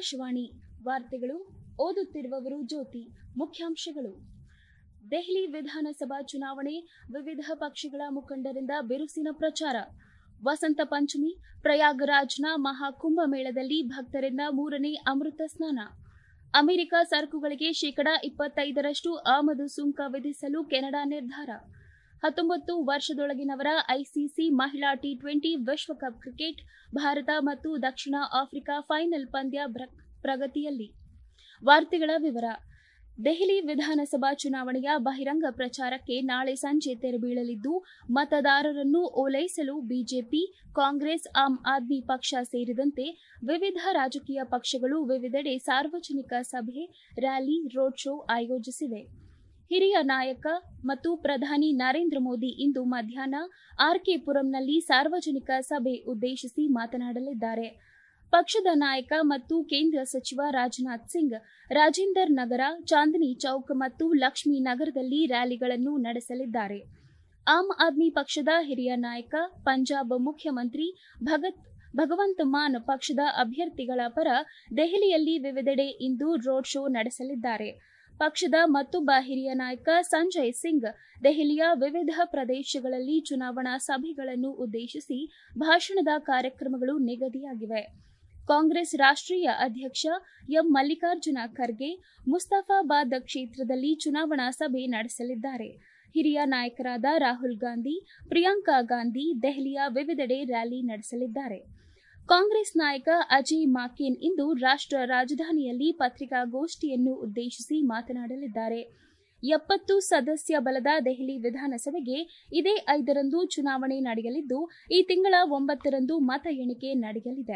ಆಕಾಶವಾಣಿ ವಾರ್ತೆಗಳು ಓದುತ್ತಿರುವವರು ಜ್ಯೋತಿ ಮುಖ್ಯಾಂಶಗಳು ದೆಹಲಿ ವಿಧಾನಸಭಾ ಚುನಾವಣೆ ವಿವಿಧ ಪಕ್ಷಗಳ ಮುಖಂಡರಿಂದ ಬಿರುಸಿನ ಪ್ರಚಾರ ವಸಂತ ಪಂಚಮಿ ಪ್ರಯಾಗರಾಜ್ನ ಮಹಾಕುಂಭಮೇಳದಲ್ಲಿ ಭಕ್ತರಿಂದ ಮೂರನೇ ಅಮೃತ ಸ್ನಾನ ಅಮೆರಿಕ ಸರಕುಗಳಿಗೆ ಶೇಕಡಾ ಇಪ್ಪತ್ತೈದರಷ್ಟು ಆಮದು ಸುಂಕ ವಿಧಿಸಲು ಕೆನಡಾ ನಿರ್ಧಾರ ಹತ್ತೊಂಬತ್ತು ವರ್ಷದೊಳಗಿನವರ ಐಸಿಸಿ ಮಹಿಳಾ ಟಿ ಟ್ವೆಂಟಿ ವಿಶ್ವಕಪ್ ಕ್ರಿಕೆಟ್ ಭಾರತ ಮತ್ತು ದಕ್ಷಿಣ ಆಫ್ರಿಕಾ ಫೈನಲ್ ಪಂದ್ಯ ಪ್ರಗತಿಯಲ್ಲಿ ವಾರ್ತೆಗಳ ವಿವರ ದೆಹಲಿ ವಿಧಾನಸಭಾ ಚುನಾವಣೆಯ ಬಹಿರಂಗ ಪ್ರಚಾರಕ್ಕೆ ನಾಳೆ ಸಂಜೆ ತೆರೆಬೀಳಲಿದ್ದು ಮತದಾರರನ್ನು ಓಲೈಸಲು ಬಿಜೆಪಿ ಕಾಂಗ್ರೆಸ್ ಆಮ್ ಆದ್ಮಿ ಪಕ್ಷ ಸೇರಿದಂತೆ ವಿವಿಧ ರಾಜಕೀಯ ಪಕ್ಷಗಳು ವಿವಿಧೆಡೆ ಸಾರ್ವಜನಿಕ ಸಭೆ ರ್ಯಾಲಿ ರೋಡ್ ಶೋ ಆಯೋಜಿಸಿವೆ ಹಿರಿಯ ನಾಯಕ ಮತ್ತು ಪ್ರಧಾನಿ ನರೇಂದ್ರ ಮೋದಿ ಇಂದು ಮಧ್ಯಾಹ್ನ ಆರ್ಕೆ ಪುರಂನಲ್ಲಿ ಸಾರ್ವಜನಿಕ ಸಭೆ ಉದ್ದೇಶಿಸಿ ಮಾತನಾಡಲಿದ್ದಾರೆ ಪಕ್ಷದ ನಾಯಕ ಮತ್ತು ಕೇಂದ್ರ ಸಚಿವ ರಾಜನಾಥ್ ಸಿಂಗ್ ರಾಜೇಂದರ್ ನಗರ ಚಾಂದಿನಿ ಚೌಕ್ ಮತ್ತು ಲಕ್ಷ್ಮೀ ನಗರದಲ್ಲಿ ರ್ಯಾಲಿಗಳನ್ನು ನಡೆಸಲಿದ್ದಾರೆ ಆಮ್ ಆದ್ಮಿ ಪಕ್ಷದ ಹಿರಿಯ ನಾಯಕ ಪಂಜಾಬ್ ಮುಖ್ಯಮಂತ್ರಿ ಭಗತ್ ಭಗವಂತ್ ಮಾನ್ ಪಕ್ಷದ ಅಭ್ಯರ್ಥಿಗಳ ಪರ ದೆಹಲಿಯಲ್ಲಿ ವಿವಿಧೆಡೆ ಇಂದು ರೋಡ್ ಶೋ ನಡೆಸಲಿದ್ದಾರೆ ಪಕ್ಷದ ಮತ್ತೊಬ್ಬ ಹಿರಿಯ ನಾಯಕ ಸಂಜಯ್ ಸಿಂಗ್ ದೆಹಲಿಯ ವಿವಿಧ ಪ್ರದೇಶಗಳಲ್ಲಿ ಚುನಾವಣಾ ಸಭೆಗಳನ್ನು ಉದ್ದೇಶಿಸಿ ಭಾಷಣದ ಕಾರ್ಯಕ್ರಮಗಳು ನಿಗದಿಯಾಗಿವೆ ಕಾಂಗ್ರೆಸ್ ರಾಷ್ಟ್ರೀಯ ಅಧ್ಯಕ್ಷ ಎಂ ಮಲ್ಲಿಕಾರ್ಜುನ ಖರ್ಗೆ ಮುಸ್ತಫಾಬಾದ್ ಕ್ಷೇತ್ರದಲ್ಲಿ ಚುನಾವಣಾ ಸಭೆ ನಡೆಸಲಿದ್ದಾರೆ ಹಿರಿಯ ನಾಯಕರಾದ ರಾಹುಲ್ ಗಾಂಧಿ ಪ್ರಿಯಾಂಕಾ ಗಾಂಧಿ ದೆಹಲಿಯ ವಿವಿಧೆಡೆ ರ್ಯಾಲಿ ನಡೆಸಲಿದ್ದಾರೆ ಕಾಂಗ್ರೆಸ್ ನಾಯಕ ಅಜಯ್ ಮಾಕೇನ್ ಇಂದು ರಾಷ್ಟ್ರ ರಾಜಧಾನಿಯಲ್ಲಿ ಪತ್ರಿಕಾಗೋಷ್ಠಿಯನ್ನು ಉದ್ದೇಶಿಸಿ ಮಾತನಾಡಲಿದ್ದಾರೆ ಎಪ್ಪತ್ತು ಸದಸ್ಯ ಬಲದ ದೆಹಲಿ ವಿಧಾನಸಭೆಗೆ ಇದೇ ಐದರಂದು ಚುನಾವಣೆ ನಡೆಯಲಿದ್ದು ಈ ತಿಂಗಳ ಒಂಬತ್ತರಂದು ಮತ ಎಣಿಕೆ ನಡೆಯಲಿದೆ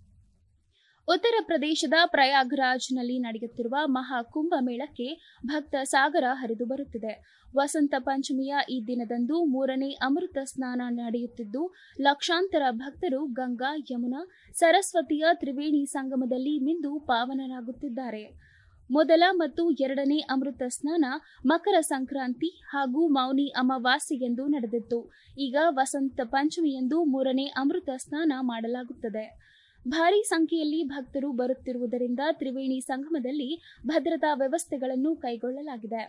ಉತ್ತರ ಪ್ರದೇಶದ ಪ್ರಯಾಗ್ರಾಜ್ನಲ್ಲಿ ನಡೆಯುತ್ತಿರುವ ಮಹಾಕುಂಭ ಮೇಳಕ್ಕೆ ಭಕ್ತ ಸಾಗರ ಹರಿದು ಬರುತ್ತಿದೆ ವಸಂತ ಪಂಚಮಿಯ ಈ ದಿನದಂದು ಮೂರನೇ ಅಮೃತ ಸ್ನಾನ ನಡೆಯುತ್ತಿದ್ದು ಲಕ್ಷಾಂತರ ಭಕ್ತರು ಗಂಗಾ ಯಮುನಾ ಸರಸ್ವತಿಯ ತ್ರಿವೇಣಿ ಸಂಗಮದಲ್ಲಿ ಮಿಂದು ಪಾವನರಾಗುತ್ತಿದ್ದಾರೆ ಮೊದಲ ಮತ್ತು ಎರಡನೇ ಅಮೃತ ಸ್ನಾನ ಮಕರ ಸಂಕ್ರಾಂತಿ ಹಾಗೂ ಮೌನಿ ಅಮಾವಾಸ್ಯೆಯಂದು ನಡೆದಿತ್ತು ಈಗ ವಸಂತ ಪಂಚಮಿಯಂದು ಮೂರನೇ ಅಮೃತ ಸ್ನಾನ ಮಾಡಲಾಗುತ್ತದೆ ಭಾರೀ ಸಂಖ್ಯೆಯಲ್ಲಿ ಭಕ್ತರು ಬರುತ್ತಿರುವುದರಿಂದ ತ್ರಿವೇಣಿ ಸಂಗಮದಲ್ಲಿ ಭದ್ರತಾ ವ್ಯವಸ್ಥೆಗಳನ್ನು ಕೈಗೊಳ್ಳಲಾಗಿದೆ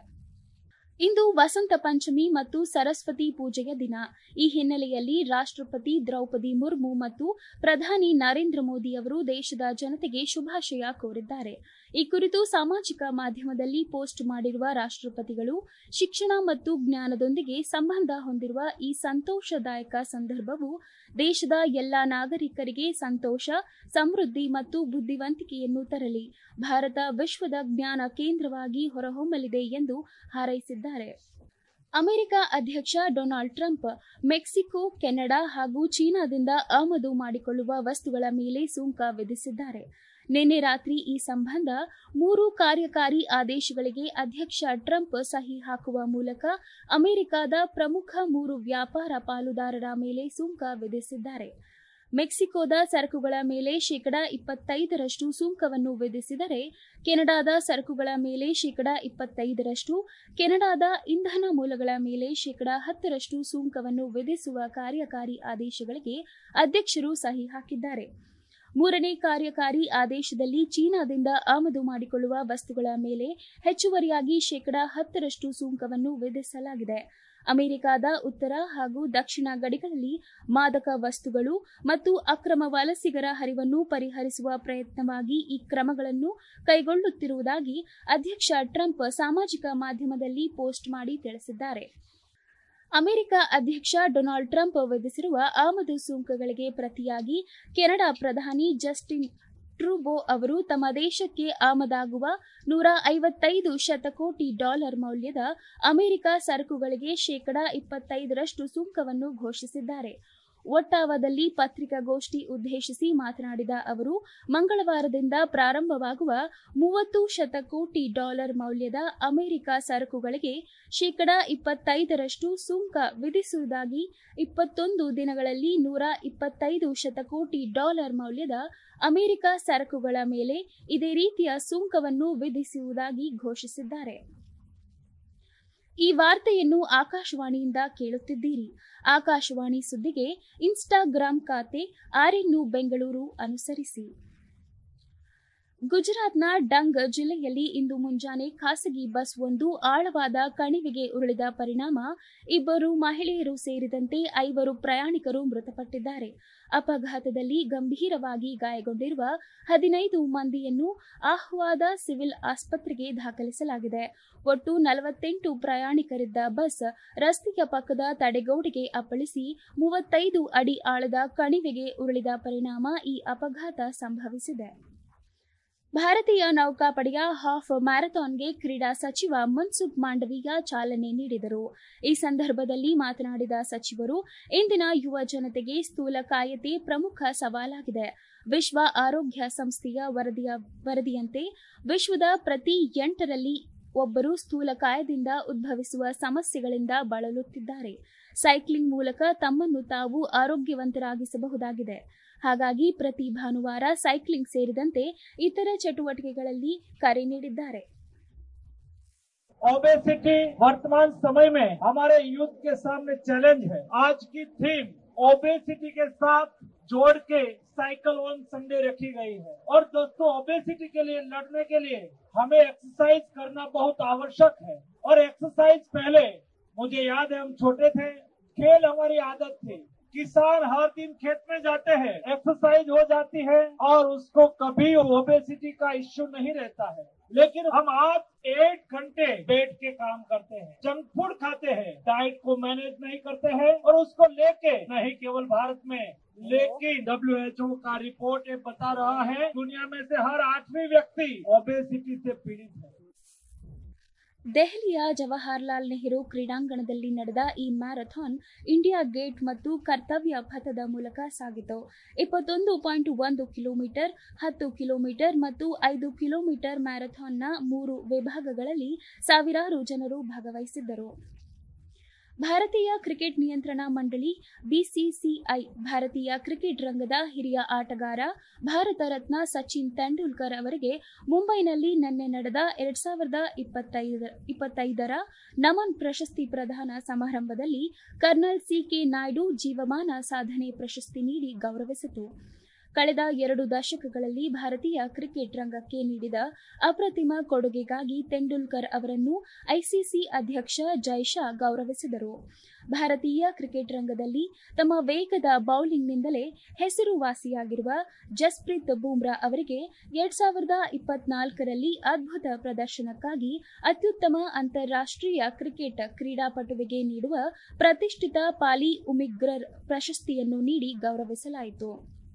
ಇಂದು ವಸಂತ ಪಂಚಮಿ ಮತ್ತು ಸರಸ್ವತಿ ಪೂಜೆಯ ದಿನ ಈ ಹಿನ್ನೆಲೆಯಲ್ಲಿ ರಾಷ್ಟ್ರಪತಿ ದ್ರೌಪದಿ ಮುರ್ಮು ಮತ್ತು ಪ್ರಧಾನಿ ನರೇಂದ್ರ ಮೋದಿ ಅವರು ದೇಶದ ಜನತೆಗೆ ಶುಭಾಶಯ ಕೋರಿದ್ದಾರೆ ಈ ಕುರಿತು ಸಾಮಾಜಿಕ ಮಾಧ್ಯಮದಲ್ಲಿ ಪೋಸ್ಟ್ ಮಾಡಿರುವ ರಾಷ್ಟ್ರಪತಿಗಳು ಶಿಕ್ಷಣ ಮತ್ತು ಜ್ಞಾನದೊಂದಿಗೆ ಸಂಬಂಧ ಹೊಂದಿರುವ ಈ ಸಂತೋಷದಾಯಕ ಸಂದರ್ಭವು ದೇಶದ ಎಲ್ಲಾ ನಾಗರಿಕರಿಗೆ ಸಂತೋಷ ಸಮೃದ್ಧಿ ಮತ್ತು ಬುದ್ಧಿವಂತಿಕೆಯನ್ನು ತರಲಿ ಭಾರತ ವಿಶ್ವದ ಜ್ಞಾನ ಕೇಂದ್ರವಾಗಿ ಹೊರಹೊಮ್ಮಲಿದೆ ಎಂದು ಹಾರೈಸಿದ್ದಾರೆ ಅಮೆರಿಕ ಅಧ್ಯಕ್ಷ ಡೊನಾಲ್ಡ್ ಟ್ರಂಪ್ ಮೆಕ್ಸಿಕೋ ಕೆನಡಾ ಹಾಗೂ ಚೀನಾದಿಂದ ಆಮದು ಮಾಡಿಕೊಳ್ಳುವ ವಸ್ತುಗಳ ಮೇಲೆ ಸುಂಕ ವಿಧಿಸಿದ್ದಾರೆ ನಿನ್ನೆ ರಾತ್ರಿ ಈ ಸಂಬಂಧ ಮೂರು ಕಾರ್ಯಕಾರಿ ಆದೇಶಗಳಿಗೆ ಅಧ್ಯಕ್ಷ ಟ್ರಂಪ್ ಸಹಿ ಹಾಕುವ ಮೂಲಕ ಅಮೆರಿಕದ ಪ್ರಮುಖ ಮೂರು ವ್ಯಾಪಾರ ಪಾಲುದಾರರ ಮೇಲೆ ಸುಂಕ ವಿಧಿಸಿದ್ದಾರೆ ಮೆಕ್ಸಿಕೋದ ಸರಕುಗಳ ಮೇಲೆ ಶೇಕಡಾ ಇಪ್ಪತ್ತೈದರಷ್ಟು ಸುಂಕವನ್ನು ವಿಧಿಸಿದರೆ ಕೆನಡಾದ ಸರಕುಗಳ ಮೇಲೆ ಶೇಕಡಾ ಇಪ್ಪತ್ತೈದರಷ್ಟು ಕೆನಡಾದ ಇಂಧನ ಮೂಲಗಳ ಮೇಲೆ ಶೇಕಡಾ ಹತ್ತರಷ್ಟು ಸುಂಕವನ್ನು ವಿಧಿಸುವ ಕಾರ್ಯಕಾರಿ ಆದೇಶಗಳಿಗೆ ಅಧ್ಯಕ್ಷರು ಸಹಿ ಹಾಕಿದ್ದಾರೆ ಮೂರನೇ ಕಾರ್ಯಕಾರಿ ಆದೇಶದಲ್ಲಿ ಚೀನಾದಿಂದ ಆಮದು ಮಾಡಿಕೊಳ್ಳುವ ವಸ್ತುಗಳ ಮೇಲೆ ಹೆಚ್ಚುವರಿಯಾಗಿ ಶೇಕಡಾ ಹತ್ತರಷ್ಟು ಸುಂಕವನ್ನು ವಿಧಿಸಲಾಗಿದೆ ಅಮೆರಿಕದ ಉತ್ತರ ಹಾಗೂ ದಕ್ಷಿಣ ಗಡಿಗಳಲ್ಲಿ ಮಾದಕ ವಸ್ತುಗಳು ಮತ್ತು ಅಕ್ರಮ ವಲಸಿಗರ ಹರಿವನ್ನು ಪರಿಹರಿಸುವ ಪ್ರಯತ್ನವಾಗಿ ಈ ಕ್ರಮಗಳನ್ನು ಕೈಗೊಳ್ಳುತ್ತಿರುವುದಾಗಿ ಅಧ್ಯಕ್ಷ ಟ್ರಂಪ್ ಸಾಮಾಜಿಕ ಮಾಧ್ಯಮದಲ್ಲಿ ಪೋಸ್ಟ್ ಮಾಡಿ ತಿಳಿಸಿದ್ದಾರೆ ಅಮೆರಿಕ ಅಧ್ಯಕ್ಷ ಡೊನಾಲ್ಡ್ ಟ್ರಂಪ್ ವಿಧಿಸಿರುವ ಆಮದು ಸುಂಕಗಳಿಗೆ ಪ್ರತಿಯಾಗಿ ಕೆನಡಾ ಪ್ರಧಾನಿ ಜಸ್ಟಿನ್ ಟ್ರೂಬೋ ಅವರು ತಮ್ಮ ದೇಶಕ್ಕೆ ಆಮದಾಗುವ ನೂರ ಐವತ್ತೈದು ಶತಕೋಟಿ ಡಾಲರ್ ಮೌಲ್ಯದ ಅಮೆರಿಕ ಸರಕುಗಳಿಗೆ ಶೇಕಡಾ ಇಪ್ಪತ್ತೈದರಷ್ಟು ಸುಂಕವನ್ನು ಘೋಷಿಸಿದ್ದಾರೆ ಒಟ್ಟಾವದಲ್ಲಿ ಪತ್ರಿಕಾಗೋಷ್ಠಿ ಉದ್ದೇಶಿಸಿ ಮಾತನಾಡಿದ ಅವರು ಮಂಗಳವಾರದಿಂದ ಪ್ರಾರಂಭವಾಗುವ ಮೂವತ್ತು ಶತಕೋಟಿ ಡಾಲರ್ ಮೌಲ್ಯದ ಅಮೆರಿಕ ಸರಕುಗಳಿಗೆ ಶೇಕಡಾ ಇಪ್ಪತ್ತೈದರಷ್ಟು ಸುಂಕ ವಿಧಿಸುವುದಾಗಿ ಇಪ್ಪತ್ತೊಂದು ದಿನಗಳಲ್ಲಿ ನೂರ ಇಪ್ಪತ್ತೈದು ಶತಕೋಟಿ ಡಾಲರ್ ಮೌಲ್ಯದ ಅಮೆರಿಕ ಸರಕುಗಳ ಮೇಲೆ ಇದೇ ರೀತಿಯ ಸುಂಕವನ್ನು ವಿಧಿಸುವುದಾಗಿ ಘೋಷಿಸಿದ್ದಾರೆ ಈ ವಾರ್ತೆಯನ್ನು ಆಕಾಶವಾಣಿಯಿಂದ ಕೇಳುತ್ತಿದ್ದೀರಿ ಆಕಾಶವಾಣಿ ಸುದ್ದಿಗೆ ಇನ್ಸ್ಟಾಗ್ರಾಂ ಖಾತೆ ಆರ್ಎನ್ಯು ಬೆಂಗಳೂರು ಅನುಸರಿಸಿ ಗುಜರಾತ್ನ ಡಂಗ್ ಜಿಲ್ಲೆಯಲ್ಲಿ ಇಂದು ಮುಂಜಾನೆ ಖಾಸಗಿ ಬಸ್ ಒಂದು ಆಳವಾದ ಕಣಿವೆಗೆ ಉರುಳಿದ ಪರಿಣಾಮ ಇಬ್ಬರು ಮಹಿಳೆಯರು ಸೇರಿದಂತೆ ಐವರು ಪ್ರಯಾಣಿಕರು ಮೃತಪಟ್ಟಿದ್ದಾರೆ ಅಪಘಾತದಲ್ಲಿ ಗಂಭೀರವಾಗಿ ಗಾಯಗೊಂಡಿರುವ ಹದಿನೈದು ಮಂದಿಯನ್ನು ಆಹ್ವಾದ ಸಿವಿಲ್ ಆಸ್ಪತ್ರೆಗೆ ದಾಖಲಿಸಲಾಗಿದೆ ಒಟ್ಟು ನಲವತ್ತೆಂಟು ಪ್ರಯಾಣಿಕರಿದ್ದ ಬಸ್ ರಸ್ತೆಯ ಪಕ್ಕದ ತಡೆಗೋಡೆಗೆ ಅಪ್ಪಳಿಸಿ ಮೂವತ್ತೈದು ಅಡಿ ಆಳದ ಕಣಿವೆಗೆ ಉರುಳಿದ ಪರಿಣಾಮ ಈ ಅಪಘಾತ ಸಂಭವಿಸಿದೆ ಭಾರತೀಯ ನೌಕಾಪಡೆಯ ಹಾಫ್ ಮ್ಯಾರಥಾನ್ಗೆ ಕ್ರೀಡಾ ಸಚಿವ ಮನ್ಸುಖ್ ಮಾಂಡವೀಯ ಚಾಲನೆ ನೀಡಿದರು ಈ ಸಂದರ್ಭದಲ್ಲಿ ಮಾತನಾಡಿದ ಸಚಿವರು ಇಂದಿನ ಯುವ ಜನತೆಗೆ ಸ್ಥೂಲಕಾಯತೆ ಪ್ರಮುಖ ಸವಾಲಾಗಿದೆ ವಿಶ್ವ ಆರೋಗ್ಯ ಸಂಸ್ಥೆಯ ವರದಿಯ ವರದಿಯಂತೆ ವಿಶ್ವದ ಪ್ರತಿ ಎಂಟರಲ್ಲಿ ಒಬ್ಬರು ಸ್ಥೂಲಕಾಯದಿಂದ ಉದ್ಭವಿಸುವ ಸಮಸ್ಯೆಗಳಿಂದ ಬಳಲುತ್ತಿದ್ದಾರೆ ಸೈಕ್ಲಿಂಗ್ ಮೂಲಕ ತಮ್ಮನ್ನು ತಾವು ಆರೋಗ್ಯವಂತರಾಗಿಸಬಹುದಾಗಿದೆ ಹಾಗಾಗಿ ಪ್ರತಿ ಭಾನುವಾರ ಸೈಕ್ಲಿಂಗ್ ಸೇರಿದಂತೆ ಇತರ ಚಟುವಟಿಕೆಗಳಲ್ಲಿ ಕರೆ ನೀಡಿದ್ದಾರೆ ओबेसिटी वर्तमान समय में हमारे यूथ के सामने चैलेंज है आज की थीम ओबेसिटी के साथ जोड़ के साइकिल ऑन संडे रखी गई है और दोस्तों ओबेसिटी के लिए लड़ने के लिए हमें एक्सरसाइज करना बहुत आवश्यक है और एक्सरसाइज पहले मुझे याद है हम छोटे थे खेल हमारी आदत थी किसान हर दिन खेत में जाते हैं एक्सरसाइज हो जाती है और उसको कभी ओबेसिटी का इश्यू नहीं रहता है लेकिन हम आज एक घंटे बैठ के काम करते हैं जंक फूड खाते हैं डाइट को मैनेज नहीं करते हैं और उसको लेके नहीं केवल भारत में लेकिन डब्ल्यू एच ओ का रिपोर्ट ये बता रहा है दुनिया में से हर आठवीं व्यक्ति ओबेसिटी से पीड़ित है ದೆಹಲಿಯ ಜವಾಹರ್ಲಾಲ್ ನೆಹರು ಕ್ರೀಡಾಂಗಣದಲ್ಲಿ ನಡೆದ ಈ ಮ್ಯಾರಥಾನ್ ಇಂಡಿಯಾ ಗೇಟ್ ಮತ್ತು ಕರ್ತವ್ಯ ಪಥದ ಮೂಲಕ ಸಾಗಿತು ಇಪ್ಪತ್ತೊಂದು ಪಾಯಿಂಟ್ ಒಂದು ಕಿಲೋಮೀಟರ್ ಹತ್ತು ಕಿಲೋಮೀಟರ್ ಮತ್ತು ಐದು ಕಿಲೋಮೀಟರ್ ಮ್ಯಾರಥಾನ್ನ ಮೂರು ವಿಭಾಗಗಳಲ್ಲಿ ಸಾವಿರಾರು ಜನರು ಭಾಗವಹಿಸಿದ್ದರು ಭಾರತೀಯ ಕ್ರಿಕೆಟ್ ನಿಯಂತ್ರಣ ಮಂಡಳಿ ಬಿಸಿಸಿಐ ಭಾರತೀಯ ಕ್ರಿಕೆಟ್ ರಂಗದ ಹಿರಿಯ ಆಟಗಾರ ಭಾರತ ರತ್ನ ಸಚಿನ್ ತೆಂಡೂಲ್ಕರ್ ಅವರಿಗೆ ಮುಂಬೈನಲ್ಲಿ ನಿನ್ನೆ ನಡೆದ ಎರಡ್ ಸಾವಿರದ ಇಪ್ಪತ್ತೈದರ ನಮನ್ ಪ್ರಶಸ್ತಿ ಪ್ರದಾನ ಸಮಾರಂಭದಲ್ಲಿ ಕರ್ನಲ್ ಸಿಕೆ ನಾಯ್ಡು ಜೀವಮಾನ ಸಾಧನೆ ಪ್ರಶಸ್ತಿ ನೀಡಿ ಗೌರವಿಸಿತು ಕಳೆದ ಎರಡು ದಶಕಗಳಲ್ಲಿ ಭಾರತೀಯ ಕ್ರಿಕೆಟ್ ರಂಗಕ್ಕೆ ನೀಡಿದ ಅಪ್ರತಿಮ ಕೊಡುಗೆಗಾಗಿ ತೆಂಡೂಲ್ಕರ್ ಅವರನ್ನು ಐಸಿಸಿ ಅಧ್ಯಕ್ಷ ಜೈಶಾ ಗೌರವಿಸಿದರು ಭಾರತೀಯ ಕ್ರಿಕೆಟ್ ರಂಗದಲ್ಲಿ ತಮ್ಮ ವೇಗದ ಬೌಲಿಂಗ್ನಿಂದಲೇ ಹೆಸರುವಾಸಿಯಾಗಿರುವ ಜಸ್ಪ್ರೀತ್ ಬೂಮ್ರಾ ಅವರಿಗೆ ಎರಡ್ ಸಾವಿರದ ಇಪ್ಪತ್ನಾಲ್ಕರಲ್ಲಿ ಅದ್ಭುತ ಪ್ರದರ್ಶನಕ್ಕಾಗಿ ಅತ್ಯುತ್ತಮ ಅಂತಾರಾಷ್ಟ್ರೀಯ ಕ್ರಿಕೆಟ್ ಕ್ರೀಡಾಪಟುವಿಗೆ ನೀಡುವ ಪ್ರತಿಷ್ಠಿತ ಪಾಲಿ ಉಮಿಗ್ರರ್ ಪ್ರಶಸ್ತಿಯನ್ನು ನೀಡಿ ಗೌರವಿಸಲಾಯಿತು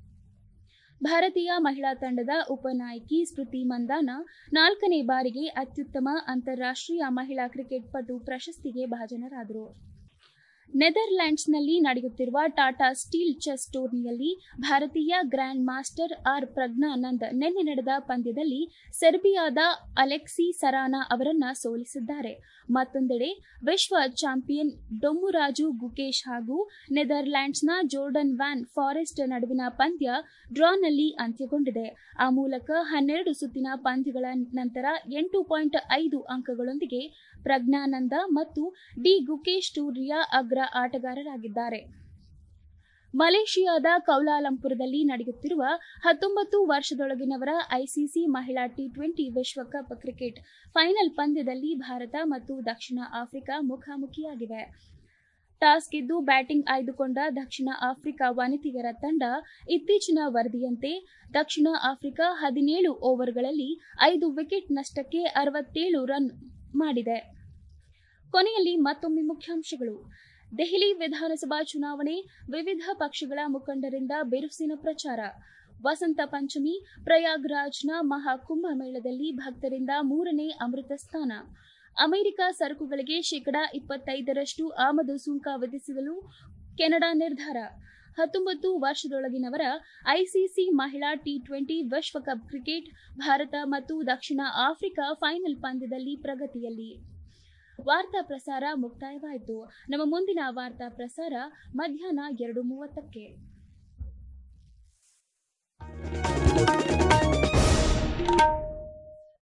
ಭಾರತೀಯ ಮಹಿಳಾ ತಂಡದ ಉಪನಾಯಕಿ ಸ್ಮೃತಿ ಮಂದಾನ ನಾಲ್ಕನೇ ಬಾರಿಗೆ ಅತ್ಯುತ್ತಮ ಅಂತಾರಾಷ್ಟ್ರೀಯ ಮಹಿಳಾ ಕ್ರಿಕೆಟ್ ಪಟು ಪ್ರಶಸ್ತಿಗೆ ಭಾಜನರಾದರು ನೆದರ್ಲ್ಯಾಂಡ್ಸ್ನಲ್ಲಿ ನಡೆಯುತ್ತಿರುವ ಟಾಟಾ ಸ್ಟೀಲ್ ಚೆಸ್ ಟೂರ್ನಿಯಲ್ಲಿ ಭಾರತೀಯ ಗ್ರ್ಯಾಂಡ್ ಮಾಸ್ಟರ್ ಆರ್ ಪ್ರಜ್ಞಾನಂದ್ ನಿನ್ನೆ ನಡೆದ ಪಂದ್ಯದಲ್ಲಿ ಸೆರ್ಬಿಯಾದ ಅಲೆಕ್ಸಿ ಸರಾನಾ ಅವರನ್ನ ಸೋಲಿಸಿದ್ದಾರೆ ಮತ್ತೊಂದೆಡೆ ವಿಶ್ವ ಚಾಂಪಿಯನ್ ಡೊಮ್ಮುರಾಜು ಗುಕೇಶ್ ಹಾಗೂ ನೆದರ್ಲ್ಯಾಂಡ್ಸ್ನ ಜೋರ್ಡನ್ ವ್ಯಾನ್ ಫಾರೆಸ್ಟ್ ನಡುವಿನ ಪಂದ್ಯ ಡ್ರಾನಲ್ಲಿ ಅಂತ್ಯಗೊಂಡಿದೆ ಆ ಮೂಲಕ ಹನ್ನೆರಡು ಸುತ್ತಿನ ಪಂದ್ಯಗಳ ನಂತರ ಎಂಟು ಪಾಯಿಂಟ್ ಐದು ಅಂಕಗಳೊಂದಿಗೆ ಪ್ರಜ್ಞಾನಂದ ಮತ್ತು ಡಿ ಗುಕೇಶ್ ಟೂರ್ನಿಯ ಅಗ್ರ ಆಟಗಾರರಾಗಿದ್ದಾರೆ ಮಲೇಷಿಯಾದ ಕೌಲಾಲಂಪುರದಲ್ಲಿ ನಡೆಯುತ್ತಿರುವ ಹತ್ತೊಂಬತ್ತು ವರ್ಷದೊಳಗಿನವರ ಐಸಿಸಿ ಮಹಿಳಾ ಟಿ ಟ್ವೆಂಟಿ ವಿಶ್ವಕಪ್ ಕ್ರಿಕೆಟ್ ಫೈನಲ್ ಪಂದ್ಯದಲ್ಲಿ ಭಾರತ ಮತ್ತು ದಕ್ಷಿಣ ಆಫ್ರಿಕಾ ಮುಖಾಮುಖಿಯಾಗಿವೆ ಟಾಸ್ ಗೆದ್ದು ಬ್ಯಾಟಿಂಗ್ ಆಯ್ದುಕೊಂಡ ದಕ್ಷಿಣ ಆಫ್ರಿಕಾ ವನಿತೆಯರ ತಂಡ ಇತ್ತೀಚಿನ ವರದಿಯಂತೆ ದಕ್ಷಿಣ ಆಫ್ರಿಕಾ ಹದಿನೇಳು ಓವರ್ಗಳಲ್ಲಿ ಐದು ವಿಕೆಟ್ ನಷ್ಟಕ್ಕೆ ಅರವತ್ತೇಳು ರನ್ ಮಾಡಿದೆ ಕೊನೆಯಲ್ಲಿ ಮತ್ತೊಮ್ಮೆ ಮುಖ್ಯಾಂಶಗಳು ದೆಹಲಿ ವಿಧಾನಸಭಾ ಚುನಾವಣೆ ವಿವಿಧ ಪಕ್ಷಗಳ ಮುಖಂಡರಿಂದ ಬಿರುಸಿನ ಪ್ರಚಾರ ವಸಂತ ಪಂಚಮಿ ಪ್ರಯಾಗ್ರಾಜ್ನ ಮಹಾಕುಂಭ ಮೇಳದಲ್ಲಿ ಭಕ್ತರಿಂದ ಮೂರನೇ ಅಮೃತ ಸ್ಥಾನ ಅಮೆರಿಕ ಸರಕುಗಳಿಗೆ ಶೇಕಡಾ ಇಪ್ಪತ್ತೈದರಷ್ಟು ಆಮದು ಸುಂಕ ವಿಧಿಸಲು ಕೆನಡಾ ನಿರ್ಧಾರ ಹತ್ತೊಂಬತ್ತು ವರ್ಷದೊಳಗಿನವರ ಐಸಿಸಿ ಮಹಿಳಾ ಟಿ ಟ್ವೆಂಟಿ ವಿಶ್ವಕಪ್ ಕ್ರಿಕೆಟ್ ಭಾರತ ಮತ್ತು ದಕ್ಷಿಣ ಆಫ್ರಿಕಾ ಫೈನಲ್ ಪಂದ್ಯದಲ್ಲಿ ಪ್ರಗತಿಯಲ್ಲಿ ವಾರ್ತಾ ಪ್ರಸಾರ ಮುಕ್ತಾಯವಾಯಿತು ನಮ್ಮ ಮುಂದಿನ ವಾರ್ತಾ ಪ್ರಸಾರ ಮಧ್ಯಾಹ್ನ ಎರಡು ಮೂವತ್ತಕ್ಕೆ